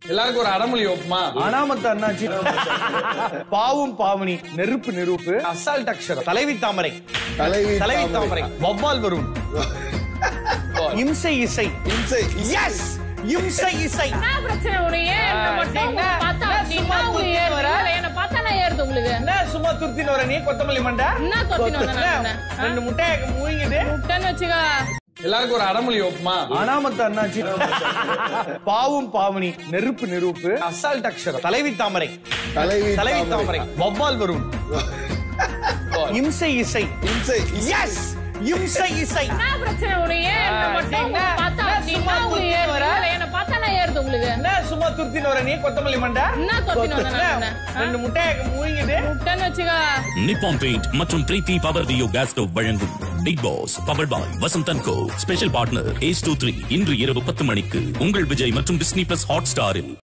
எல்லாருக்கும் ஒரு அடமொழி ஒப்புமா அனாமத்த அண்ணாச்சி பாவும் பாவனி நெருப்பு நெருப்பு அசால்ட் அக்ஷரம் தலைவி தாமரை தலைவி தலைவி தாமரை வவ்வால் வரும் இம்சை இசை இம்சை எஸ் இம்சை இசை என்ன பிரச்சனை உனக்கு ஏன் என்ன மட்டும் என்ன? உங்களை பார்த்தா என்ன அப்படின்னா சும்மா உங்களுக்கு குத்தி ஏறுது? வர? இல்ல, என்னை பார்த்தா நான் ஏறுது உங்களுக்கு என்ன சும்மா துருத்தின்னு வர நீ கொத்தமல்லி மண்டை என்ன தொத்தின்னு வந்தேன் நான் உன்னை? ஆ? ரெண்டு முட்டையை மூங்கிட்டு முட்டைன்னு வச்சுக்கோ எல்லாருக்கும் ஒரு அடமொழி ஒப்புமா அனாமத்த அண்ணாச்சி பாவும் பாவனி நெருப்பு நெருப்பு அசால்ட் அக்ஷரம் தலைவி தாமரை தலைவி தலைவி தாமரை வவ்வால் வரும் இம்சை இசை இம்சை எஸ் இம்சை இசை என்ன பிரச்சனை உனக்கு ஏன் என்ன மட்டும் என்ன? உங்களை பார்த்தா என்ன அப்படின்னா சும்மா உங்களுக்கு குத்தி ஏறுது? வர? இல்ல, என்னை பார்த்தா நான் ஏறுது உங்களுக்கு என்ன சும்மா துருத்தின்னு வர நீ கொத்தமல்லி மண்டை என்ன தொத்தின்னு வந்தேன் நான் உன்னை? ஆ? ரெண்டு முட்டையை மூங்கிட்டு முட்டைன்னு வச்சுக்கோ நிப்பான் பெயிண்ட் மற்றும் பிரீத்தி பவர் டியோ கேஸ் ஸ்டவ் வழங்கும் பிக் பாஸ் பவர் பாய் வசந்தன் கோ ஸ்பெஷல் பார்ட்னர் ஏஸ் டூ த்ரீ இன்று இரவு பத்து மணிக்கு உங்கள் விஜய் மற்றும் டிஸ்னி பிளஸ் ஹாட் ஸ்டாரில்